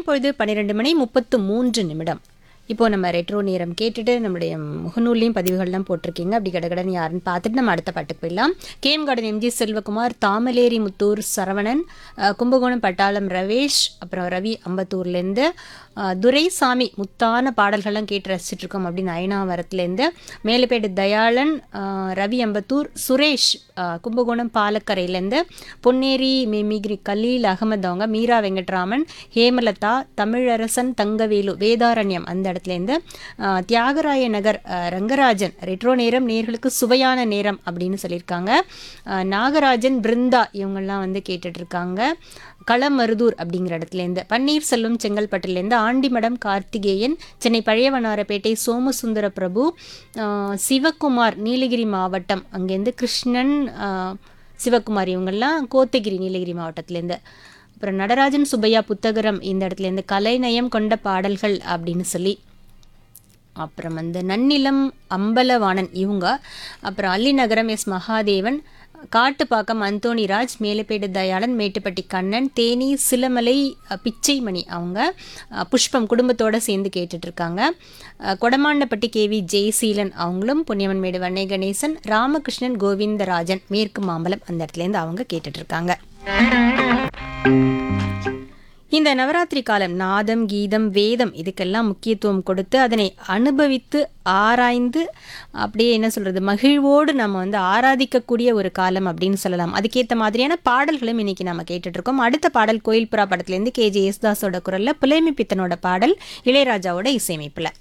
நேரம் பொழுது பன்னிரெண்டு மணி முப்பத்து மூன்று நிமிடம் இப்போ நம்ம ரெட்ரோ நேரம் கேட்டுட்டு நம்மளுடைய முகநூல்லையும் பதிவுகள்லாம் போட்டிருக்கீங்க அப்படி கடகடன் யாருன்னு பார்த்துட்டு நம்ம அடுத்த பாட்டுக்கு போயிடலாம் கேம் கார்டன் எம்ஜி செல்வகுமார் தாமலேரி முத்தூர் சரவணன் அஹ், கும்பகோணம் பட்டாளம் ரவேஷ் அப்புறம் ரவி அம்பத்தூர்லேருந்து அஹ், துரைசாமி முத்தான பாடல்கள்லாம் கேட்டு ரசிச்சுட்டு இருக்கோம் அப்படின்னு அயனாவரத்துலேருந்து மேலப்பேட்டு தயாளன் அஹ், ரவி அம்பத்தூர் சுரேஷ் அஹ், கும்பகோணம் பாலக்கரையிலேருந்து பொன்னேரி மிமிகிரி கலீல் அகமது அவங்க மீரா வெங்கட்ராமன் ஹேமலதா தமிழரசன் தங்கவேலு வேதாரண்யம் அந்த இடத்துலேருந்து அஹ், தியாகராய நகர் அஹ், ரங்கராஜன் ரெட்ரோ நேரம் நேர்களுக்கு சுவையான நேரம் அப்படின்னு சொல்லியிருக்காங்க அஹ், நாகராஜன் பிருந்தா இவங்கெல்லாம் வந்து கேட்டுட்டு இருக்காங்க களமருதூர் அப்படிங்கிற இடத்துலேருந்து பன்னீர்செல்வம் செங்கல்பட்டுலேருந்து ஆண்டிமடம் கார்த்திகேயன் சென்னை பழையவனாரப்பேட்டை சோமசுந்தர பிரபு அஹ், சிவகுமார் நீலகிரி மாவட்டம் அங்கேருந்து கிருஷ்ணன் அஹ், சிவகுமார் இவங்கெல்லாம் கோத்தகிரி நீலகிரி மாவட்டத்துலேருந்து அப்புறம் நடராஜன் சுப்பையா புத்தகரம் இந்த இடத்துலேருந்து கலைநயம் கொண்ட பாடல்கள் அப்படின்னு சொல்லி அப்புறம் வந்து நன்னிலம் அம்பலவாணன் இவங்க அப்புறம் அல்லிநகரம் எஸ் மகாதேவன் காட்டுப்பாக்கம் அந்தோணிராஜ் மேலப்பேடு தயாளன் மேட்டுப்பட்டி கண்ணன் தேனி சிலமலை அ, பிச்சைமணி அவங்க அ, புஷ்பம் குடும்பத்தோடு சேர்ந்து கேட்டுட்ருக்காங்க கொடமாண்டப்பட்டி கேவி ஜெய்சீலன் அவங்களும் புண்ணியவன்மேடு வண்ணை கணேசன் ராமகிருஷ்ணன் கோவிந்தராஜன் மேற்கு மாம்பலம் அந்த இடத்துலேருந்து அவங்க கேட்டுட்ருக்காங்க இந்த நவராத்திரி காலம் நாதம் கீதம் வேதம் இதுக்கெல்லாம் முக்கியத்துவம் கொடுத்து அதனை அனுபவித்து ஆராய்ந்து அப்படியே என்ன சொல்கிறது மகிழ்வோடு நம்ம வந்து ஆராதிக்கக்கூடிய ஒரு காலம் அப்படின்னு சொல்லலாம் அதுக்கேற்ற மாதிரியான பாடல்களும் இன்னைக்கு நம்ம கேட்டுட்டு இருக்கோம் அடுத்த பாடல் கோயில் புறா படத்துலேருந்து கே ஜே யேசுதாஸோட குரலில் புலேமி பித்தனோட பாடல் இளையராஜாவோட இசையமைப்பில்